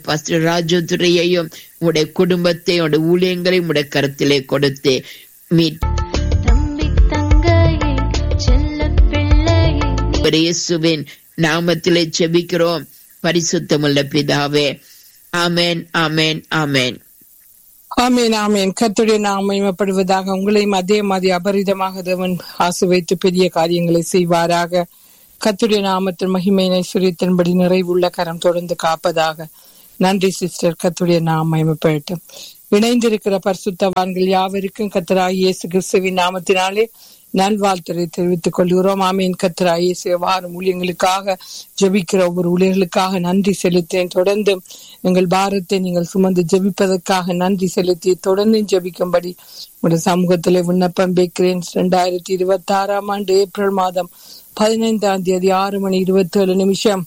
பஸ்டர் ராஜதுரையையும் உடைய குடும்பத்தை உடைய ஊழியங்களை உடைய கருத்திலே கொடுத்து மீட் தம்பி தங்கையே செல்ல பிள்ளையே நீ இயேசுவின் நாமத்திலே செபிக்கிறோம் பரிசுத்தமுள்ள பிதாவே ஆமென் ஆமென் ஆமென் ஆமேன் ஆமேன் கர்த்தருடைய நாம் மகிமைப்படுவதாக உங்களையும் அதே மாதிரி அபரிதமாக தேவன் ஆசை வைத்து பெரிய காரியங்களை செய்வாராக கர்த்தருடைய நாமத்தின் மகிமையினை சுரியத்தின்படி நிறைவுள்ள கரம் தொடர்ந்து காப்பதாக நன்றி சிஸ்டர் கர்த்தருடைய நாம் மகிமைப்படட்டும் இணைந்திருக்கிற பரிசுத்தவான்கள் யாவருக்கும் கர்த்தராய் இயேசு கிறிஸ்துவின் நாமத்தினாலே நல்வாழ்த்துறை தெரிவித்துக் கொள்கிறோம் ஆமீன் கர்த்தராய் இயேசு வாரம் ஊழியங்களுக்காக ஜெபிக்கிற ஒவ்வொரு ஊழியர்களுக்காக நன்றி செலுத்தேன் தொடர்ந்து எங்கள் பாரத்தை நீங்கள் சுமந்து ஜெபிப்பதற்காக நன்றி செலுத்தி தொடர்ந்து ஜெபிக்கும்படி உடைய சமூகத்திலே விண்ணப்பம் வைக்கிறேன் இரண்டாயிரத்தி இருபத்தி ஆறாம் ஆண்டு ஏப்ரல் மாதம் பதினைந்தாம் தேதி ஆறு மணி இருபத்தி ஏழு நிமிஷம்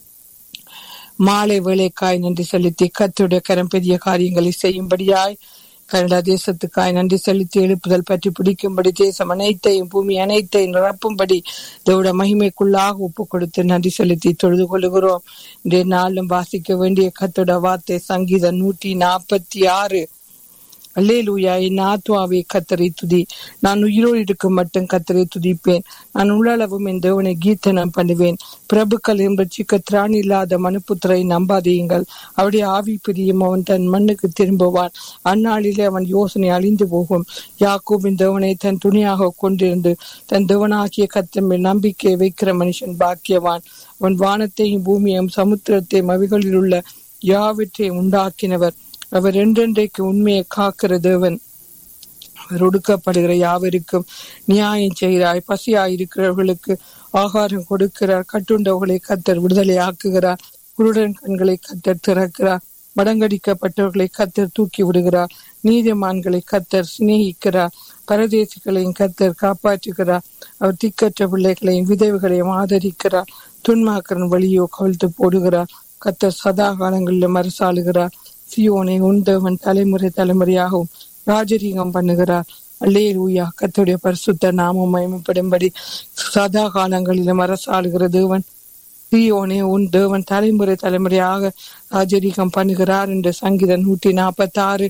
மாலை வேலைக்காய் நன்றி செலுத்தி கத்துடைய கரம் பெரிய காரியங்களை செய்யும்படியாய் கனடா தேசத்துக்காய் நன்றி செலுத்தி எழுப்புதல் பற்றி பிடிக்கும்படி தேசம் அனைத்தையும் பூமி அனைத்தையும் நிரப்பும்படி இதோட மகிமைக்குள்ளாக ஒப்பு கொடுத்து நன்றி செலுத்தி தொழுது கொள்கிறோம் இன்றைய நாளும் வாசிக்க வேண்டிய கத்தோட வார்த்தை சங்கீதம் நூற்றி நாற்பத்தி ஆறு அல்லேலூயா என் ஆத்மாவே கத்தரை துதி நான் உயிரோடு இருக்கும் மட்டும் கத்தரை துதிப்பேன் நான் உள்ளளவும் என் தேவனை கீர்த்தனம் பண்ணுவேன் பிரபுக்கள் ரட்சிக்க திராணி இல்லாத மனுப்புத்திரை நம்பாதீங்கள் அவருடைய ஆவி பிரியும் அவன் தன் மண்ணுக்கு திரும்புவான் அந்நாளிலே அவன் யோசனை அழிந்து போகும் யாக்கோபின் தேவனை தன் துணியாக கொண்டிருந்து தன் தேவனாகிய கத்தமில் நம்பிக்கை வைக்கிற மனுஷன் பாக்கியவான் அவன் வானத்தையும் பூமியையும் சமுத்திரத்தையும் அவைகளில் உள்ள யாவற்றையும் உண்டாக்கினவர் அவர் என்றென்றைக்கு உண்மையை காக்கிற தேவன் அவர் ஒடுக்கப்படுகிற யாவருக்கும் நியாயம் செய்கிறாய் பசியாயிருக்கிறவர்களுக்கு ஆகாரம் கொடுக்கிறார் கட்டுண்டவர்களை கத்தர் விடுதலை ஆக்குகிறார் குருடன் கண்களை கத்தர் திறக்கிறார் மடங்கடிக்கப்பட்டவர்களை கத்தர் தூக்கி விடுகிறார் நீதிமான்களை கத்தர் சிநேகிக்கிறார் பரதேசிகளையும் கத்தர் காப்பாற்றுகிறார் அவர் திக்கற்ற பிள்ளைகளையும் விதவைகளையும் ஆதரிக்கிறார் துன்மாக்கரன் வழியோ கவிழ்த்து போடுகிறார் கத்தர் சதா காலங்களிலும் அரசாளுகிறார் சியோனை உண்டவன் தலைமுறை தலைமுறையாகவும் ராஜரீகம் பண்ணுகிறார் அல்லேலூயா கர்த்தருடைய பரிசுத்த நாமம் மயமப்படும்படி சதா காலங்களிலும் அரசாளுகிற தேவன் சியோனே உன் தேவன் தலைமுறை தலைமுறையாக ராஜரீகம் பண்ணுகிறார் என்று சங்கீதம் நூற்றி நாற்பத்தி ஆறு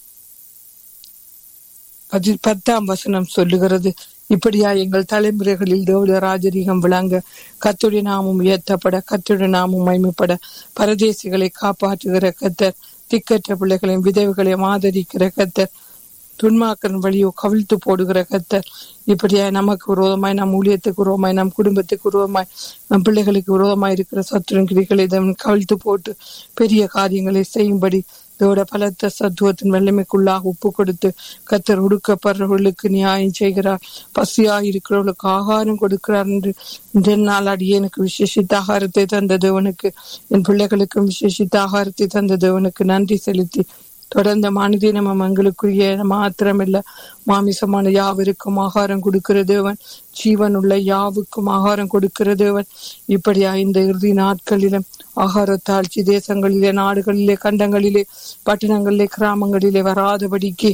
பதி- பத்தாம் வசனம் சொல்லுகிறது இப்படியா எங்கள் தலைமுறைகளில் தேவடைய ராஜரீகம் விளங்க கத்துடைய நாமம் உயர்த்தப்பட கத்துடைய நாமம் மகிமைப்பட பரதேசிகளை காப்பாற்றுகிற கத்தர் திக்கற்ற பிள்ளைகளையும் விதவைகளையும் ஆதரிக்கிற கத்தர் துன்மாக்கன் வழியோ கவிழ்த்து போடுகிற கத்தர் இப்படியா நமக்கு விரோதமாய் நம் ஊழியத்துக்கு விரோதமாய் நம் குடும்பத்துக்கு விரோதமாய் நம் பிள்ளைகளுக்கு விரோதமாய் இருக்கிற சத்துருன் கிரிகளை தேவன் கவிழ்த்து போட்டு பெரிய காரியங்களை செய்யும்படி இதோட பலத்த சத்துவத்தின் வல்லமைக்குள்ளாக ஒப்பு கொடுத்து கத்தர் ஒடுக்கப்படுறவர்களுக்கு நியாயம் செய்கிறார் பசியாய் இருக்கிறவர்களுக்கு ஆகாரம் கொடுக்கிறார் என்று இந்த நாள் அடியேனுக்கு விசேஷித்த ஆகாரத்தை தந்த தேவனுக்கு என் பிள்ளைகளுக்கும் விசேஷித்த ஆகாரத்தை தந்த தேவனுக்கு நன்றி செலுத்தி தொடர்ந்த மனிதனமும் எங்களுக்குரிய மாத்திரமில்ல மாமிசமான யாவருக்கும் ஆகாரம் கொடுக்கிற தேவன் ஜீவன் உள்ள யாவுக்கும் ஆகாரம் கொடுக்கிற தேவன் இப்படியா இந்த இறுதி நாட்களிலும் ஆகார தாழ்ச்சி தேசங்களிலே நாடுகளிலே கண்டங்களிலே பட்டணங்களிலே கிராமங்களிலே வராதபடிக்கு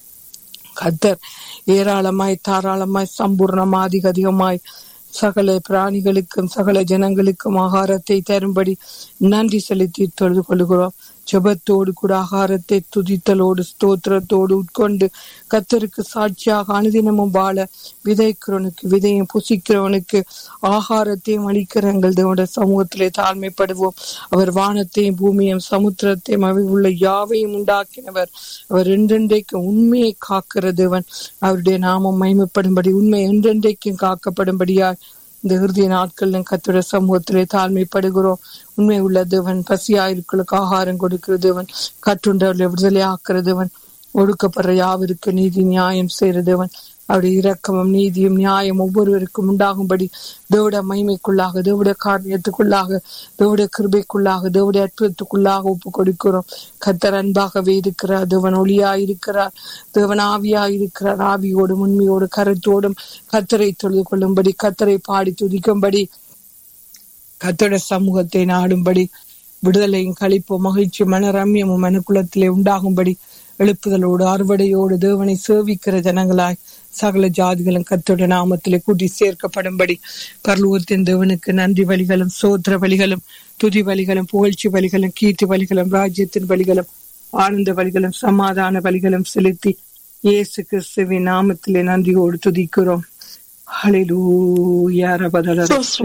கத்தர் ஏராளமாய் தாராளமாய் சம்பூர்ணமாய் அதிக அதிகமாய் சகல பிராணிகளுக்கும் சகல ஜனங்களுக்கும் ஆகாரத்தை தரும்படி நன்றி செலுத்தி தொழுது கொள்கிறோம் ஜெபத்தோடு கூட ஆகாரத்தை துதித்தலோடு ஸ்தோத்திரத்தோடு உட்கொண்டு கத்தருக்கு சாட்சியாக அனுதினமும் வாழ விதைக்கிறவனுக்கு விதையும் புசிக்கிறவனுக்கு ஆகாரத்தையும் அளிக்கிற எங்கள் தேவனுடைய சமூகத்திலே தாழ்மைப்படுவோம் அவர் வானத்தையும் பூமியையும் சமுத்திரத்தையும் அவை உள்ள யாவையும் உண்டாக்கினவர் அவர் என்றென்றைக்கு உண்மையை காக்கிற தேவன் அவருடைய நாமம் மகிமைப்படும்படி உண்மை என்றென்றைக்கும் காக்கப்படும்படியாய் இந்த இறுதி நாட்களிலும் கத்துடைய சமூகத்திலே தாழ்மைப்படுகிறோம் உண்மை உள்ள தேவன் பசியாயிருக்களுக்கு ஆகாரம் கொடுக்கிற தேவன் கற்றுண்டவர்களை விடுதலை ஆக்குற தேவன் ஒடுக்கப்படுற யாவருக்கு நீதி நியாயம் செய்கிற தேவன் அவருடைய இரக்கமும் நீதியும் நியாயம் ஒவ்வொருவருக்கும் உண்டாகும்படி தேவட மகிமைக்குள்ளாக தேவட காரியத்துக்குள்ளாக தேவட கிருபைக்குள்ளாக தேவட அற்புதத்துக்குள்ளாக ஒப்பு கொடுக்கிறோம் கத்தர் அன்பாகவே இருக்கிறார் தேவன் ஒளியா இருக்கிறார் தேவன் ஆவியா இருக்கிறார் ஆவியோடும் உண்மையோடு கருத்தோடும் கத்தரை தொழுது கொள்ளும்படி கத்தரை பாடி துதிக்கும்படி கத்தோட சமூகத்தை நாடும்படி விடுதலையும் களிப்பும் மகிழ்ச்சி மன ரம்யமும் மனுக்குலத்திலே உண்டாகும்படி எழுப்புதலோடு அறுவடையோடு தேவனை சேவிக்கிற ஜனங்களாய் சகல ஜாதிகளும் கத்தோட நாமத்திலே கூட்டி சேர்க்கப்படும்படி பரலூரத்தின் தேவனுக்கு நன்றி வழிகளும் சோத்திர வழிகளும் துதி பலிகளும் புகழ்ச்சி பலிகளும் கீர்த்தி பலிகளும் ராஜ்யத்தின் பலிகளும் ஆனந்த பலிகளும் சமாதான பலிகளும் செலுத்தி இயேசு கிறிஸ்துவின் நாமத்திலே நன்றியோடு துதிக்கிறோம் ஹalleluya ரபதல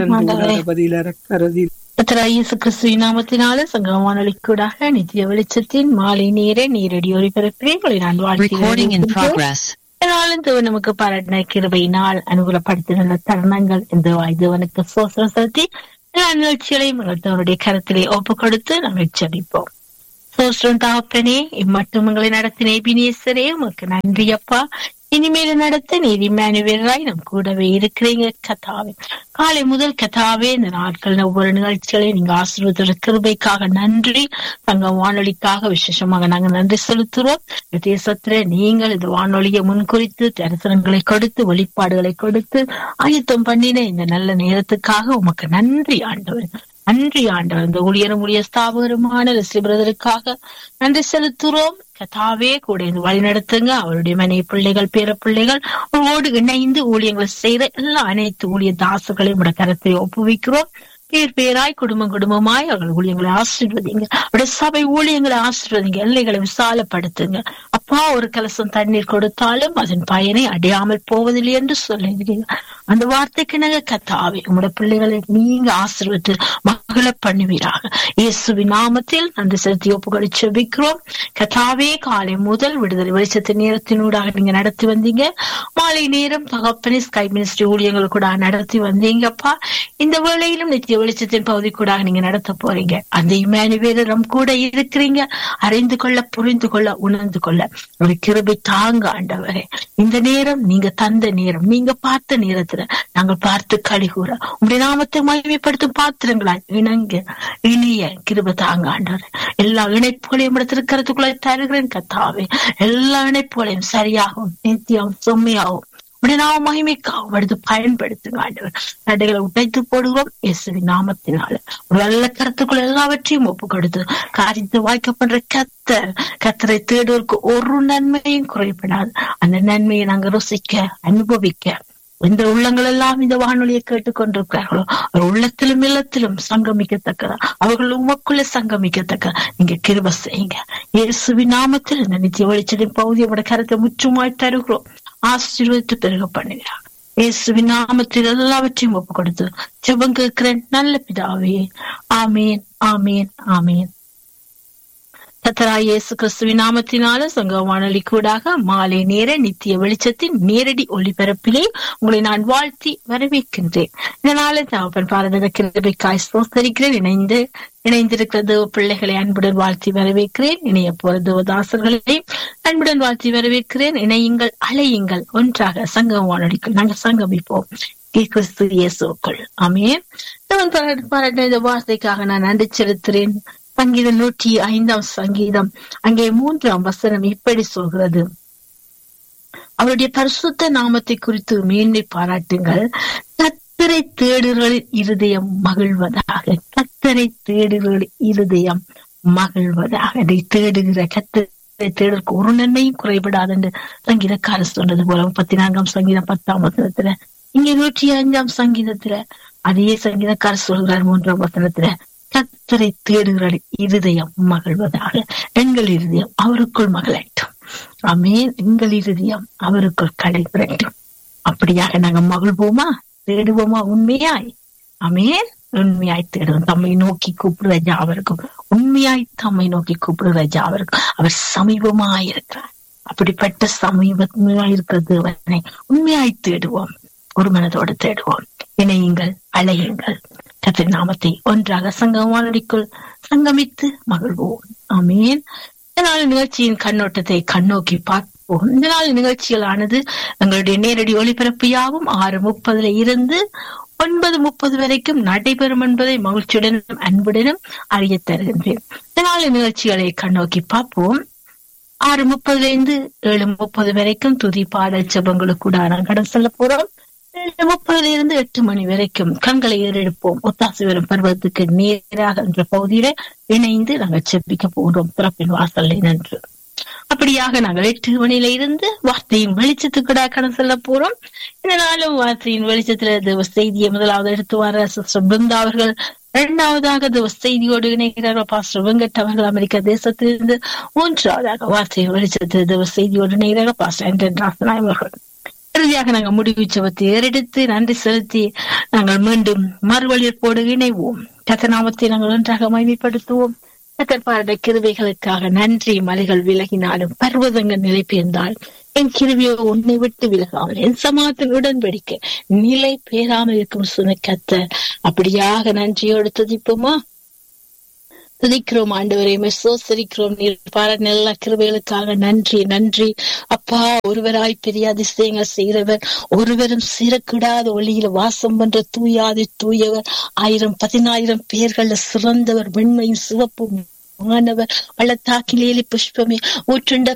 ரபதில ரக்கரதி கர்த்தராகிய இயேசு கிறிஸ்துவின் நாமத்தினால சங்கம வானொலிக்கூடாக நித்திய வெளிச்சத்தின் மாலை நேர நீரடி ஒளிபரப்பிலே உங்களை நான் Recording in வாழ்த்து progress. நாளும் தேவன் நமக்கு பாராட்டின கிருபையினால் அனுகூலப்படுத்தின தருணங்கள் இந்த தேவனுக்கு சோசனம் செலுத்தி எல்லா நிகழ்ச்சிகளையும் அவருடைய கருத்திலே ஒப்பு கொடுத்து நாங்கள் ஜெபிப்போம் சோஸ்ரம் தாப்பனே இம்மட்டும் உங்களை நடத்தின எபினேசரே உமக்கு நன்றி அப்பா இனிமேல நடத்த நீதி மேனுவேராய் நம் கூடவே இருக்கிறீங்க கதாவே காலை முதல் கதாவே இந்த நாட்கள் ஒவ்வொரு நிகழ்ச்சிகளையும் நீங்க ஆசீர்வதித்த கிருபைக்காக நன்றி தங்க வானொலிக்காக விசேஷமாக நாங்க நன்றி செலுத்துறோம் இந்த தேசத்துல நீங்கள் இந்த வானொலியை முன்குறித்து தரிசனங்களை கொடுத்து வெளிப்பாடுகளை கொடுத்து ஆயத்தம் பண்ணின இந்த நல்ல நேரத்துக்காக உமக்கு நன்றி ஆண்டவர் நன்றி ஆண்டவர் இந்த ஊழியரும் ஊழிய ஸ்தாபகருமான லெஸ்லி பிரதருக்காக நன்றி செலுத்துறோம் கதாவே கூட இந்த வழி நடத்துங்க அவருடைய மனைவி பிள்ளைகள் பேர பிள்ளைகள் அவரோடு இணைந்து ஊழியங்களை செய்யற எல்லா அனைத்து ஊழிய தாசர்களையும் உடைய கரத்தை ஒப்புவிக்கிறோம் பேர் பேராய் குடும்பம் குடும்பமாய் அவர்கள் ஊழியங்களை ஆசீர்வதிங்க அவருடைய சபை ஊழியங்களை ஆசீர்வதிங்க எல்லைகளை விசாலப்படுத்துங்க அப்பா ஒரு கலசம் தண்ணீர் கொடுத்தாலும் அதன் பயனை அடையாமல் போவதில்லை என்று சொல்லுகிறீங்க அந்த வார்த்தைக்கு நாங்க கத்தாவே உங்களுடைய பிள்ளைகளை நீங்க ஆசீர்வத்து மகள பண்ணுவீராக இயேசுவின் நாமத்தில் அந்த செலுத்தி ஒப்புகளை செபிக்கிறோம் கத்தாவே காலை முதல் விடுதலை வெளிச்சத்தின் நேரத்தினூடாக நீங்க நடத்தி வந்தீங்க மாலை நேரம் தகப்பனே ஸ்கை மினிஸ்ட்ரி ஊழியங்கள் கூட நடத்தி வந்தீங்கப்பா இந்த வேளையிலும் நித்திய வெளிச்சத்தின் பகுதி கூட நீங்க நடத்த போறீங்க அந்த இமானுவேலரும் கூட இருக்கிறீங்க அறிந்து கொள்ள புரிந்து கொள்ள உணர்ந்து கொள்ள ஒரு கிருபை தாங்க ஆண்டவரே இந்த நேரம் நீங்க தந்த நேரம் நீங்க பார்த்த நேரத்துல நாங்கள் பார்த்து கழிகூற உங்களுடைய நாமத்தை மகிமைப்படுத்தும் பாத்திரங்களா இணங்க இனிய கிருபை தாங்க ஆண்டவர் எல்லா இணைப்புகளையும் எடுத்திருக்கிறதுக்குள்ள தருகிறேன் கத்தாவே எல்லா இணைப்புகளையும் சரியாகவும் நேர்த்தியாகவும் செம்மையாகவும் உடைய நாம மகிமைக்காக எடுத்து பயன்படுத்துங்க ஆண்டவர் தடைகளை உடைத்து போடுகிறோம் இயேசுவின் நாமத்தினால ஒரு நல்ல கருத்துக்குள்ள எல்லாவற்றையும் ஒப்பு கொடுத்து காரியத்தை வாய்க்கப்படுற கத்தர் கத்தரை தேடுவதற்கு ஒரு நன்மையும் குறைபடாது அந்த நன்மையை நாங்க ருசிக்க அனுபவிக்க இந்த உள்ளங்கள் எல்லாம் இந்த வானொலியை கேட்டுக்கொண்டிருக்கிறார்களோ அவர் உள்ளத்திலும் இல்லத்திலும் சங்கமிக்கத்தக்கதா அவர்கள் உமக்குள்ள சங்கமிக்கத்தக்க நீங்க கிருப செய்யுங்க இயேசுவின் நாமத்தில் இந்த நித்திய வெளிச்சத்தின் பகுதியோட கருத்தை முற்றுமாய் தருகிறோம் ஆசீர்வதித்து பெருக பண்ணுகிறார் இயேசுவின் நாமத்தில் எல்லாவற்றையும் ஒப்பு கொடுத்து ஜெபம் கேட்கிறேன் நல்ல பிதாவே ஆமீன் ஆமீன் ஆமீன் கத்தராய் இயேசு கிறிஸ்துவின் நாமத்தினால சங்க வானொலி கூடாக மாலை நேர நித்திய வெளிச்சத்தின் நேரடி ஒளிபரப்பிலே உங்களை நான் வாழ்த்தி வரவேற்கின்றேன் இதனால தகப்பன் பாரத கிருபைக்காய் சோசரிக்கிறேன் இணைந்து இணைந்திருக்கிற தேவ பிள்ளைகளை அன்புடன் வாழ்த்தி வரவேற்கிறேன் இணைய போற தேவதாசர்களை அன்புடன் வாழ்த்தி வரவேற்கிறேன் இணையுங்கள் அலையுங்கள் ஒன்றாக சங்க வானொலிக்குள் நாங்கள் சங்கமிப்போம் கிறிஸ்து இயேசுக்குள் ஆமேன் தேவன் பாராட்ட இந்த வார்த்தைக்காக நான் நன்றி செலுத்துகிறேன் சங்கீதம் நூற்றி ஐந்தாம் சங்கீதம் அங்கே மூன்றாம் வசனம் இப்படி சொல்கிறது அவருடைய பரிசுத்த நாமத்தை குறித்து மேன்மை பாராட்டுங்கள் கத்தரை தேடுகளின் இருதயம் மகிழ்வதாக கத்தரை தேடுகளின் இருதயம் மகிழ்வதாக அதை தேடுகிற கத்தரை தேடுறதுக்கு ஒரு நன்மையும் குறைபடாது என்று சங்கீதக்காரர் சொன்னது போல முப்பத்தி நான்காம் சங்கீதம் பத்தாம் வசனத்துல இங்க நூற்றி அஞ்சாம் சங்கீதத்துல அதே சங்கீதக்காரர் சொல்கிறார் மூன்றாம் வசனத்துல கத்தரை தேடுகிற இருதயம் மகிழ்வதாக எங்கள் இருதயம் அவருக்குள் மகளட்டும் அமேன் எங்கள் இருதயம் அவருக்குள் கடை புரட்டும் அப்படியாக நாங்க மகிழ்வோமா தேடுவோமா உண்மையாய் அமேன் உண்மையாய் தேடுவோம் தம்மை நோக்கி கூப்பிடுற ஜாவருக்கும் உண்மையாய் தம்மை நோக்கி கூப்பிடுற ஜாவருக்கும் அவர் சமீபமாய் இருக்கிறார் அப்படிப்பட்ட சமீபமாய் இருக்கிற தேவனை உண்மையாய் தேடுவோம் ஒரு மனதோடு தேடுவோம் இணையுங்கள் அலையுங்கள் கத்தின் நாமத்தை ஒன்றாக சங்கமானடிக்குள் சங்கமித்து மகிழ்வோம் ஆமீன் இந்த நாள் நிகழ்ச்சியின் கண்ணோட்டத்தை கண்ணோக்கி பார்ப்போம் இந்த நாள் நிகழ்ச்சிகளானது எங்களுடைய நேரடி ஒளிபரப்பு யாவும் ஆறு முப்பதுல இருந்து ஒன்பது முப்பது வரைக்கும் நடைபெறும் என்பதை மகிழ்ச்சியுடனும் அன்புடனும் அறிய தருகின்றேன் இந்த நாள் நிகழ்ச்சிகளை கண்ணோக்கி பார்ப்போம் ஆறு முப்பதுல இருந்து ஏழு முப்பது வரைக்கும் துதி பாடல் ஜபங்களுக்கு கூட நான் கடன் செல்ல போறோம் ஏழு முப்பதுல இருந்து எட்டு மணி வரைக்கும் கண்களை ஏறெடுப்போம் ஒத்தாசு வரும் பருவத்துக்கு நேராக என்ற பகுதியில இணைந்து நாங்கள் செப்பிக்க போகிறோம் பிறப்பின் வாசல் நின்று அப்படியாக நாங்கள் எட்டு மணியில இருந்து வார்த்தையின் வெளிச்சத்துக்கு கடன் செல்ல போறோம் இந்த நாளும் வார்த்தையின் வெளிச்சத்துல தேவ செய்தியை முதலாவது எடுத்து வர சிஸ்டர் பிருந்தா அவர்கள் இரண்டாவதாக இந்த செய்தியோடு இணைகிறார் பாஸ்டர் வெங்கட் அவர்கள் அமெரிக்க தேசத்திலிருந்து மூன்றாவதாக வார்த்தை வெளிச்சத்தில் இந்த செய்தியோடு இணைகிறார் பாஸ்டர் ஆண்டன் ராசனாய் அவர்கள் இறுதியாக நாங்கள் முடிவு ஜெபத்தை ஏறெடுத்து நன்றி செலுத்தி நாங்கள் மீண்டும் மறுவழியற்போடு இணைவோம் கத்தநாமத்தை நாங்கள் ஒன்றாக மகிமைப்படுத்துவோம் கத்தற்பாருடைய கிருபைகளுக்காக நன்றி மலைகள் விலகினாலும் பர்வதங்கள் நிலை பெயர்ந்தால் என் கிருவியோ உன்னை விட்டு விலகாமல் என் சமாதத்தில் உடன்படிக்க நிலை பேராமல் இருக்கும் சுனை கத்தர் அப்படியாக நன்றியோடு துதிப்போமா துதிக்கிறோம் ஆண்டவரே சோசரிக்கிறோம் நீர் பார நல்ல கிருபைகளுக்காக நன்றி நன்றி அப்பா ஒருவராய் பெரிய அதிசயங்கள் செய்கிறவர் ஒருவரும் சிறக்கிடாத ஒளியில வாசம் பண்ற தூயாதி தூயவர் ஆயிரம் பதினாயிரம் பேர்கள்ல சிறந்தவர் வெண்மையும் சிவப்பும் மாணவர் பள்ளத்தாக்கிலேலி புஷ்பமே ஊற்றுண்ட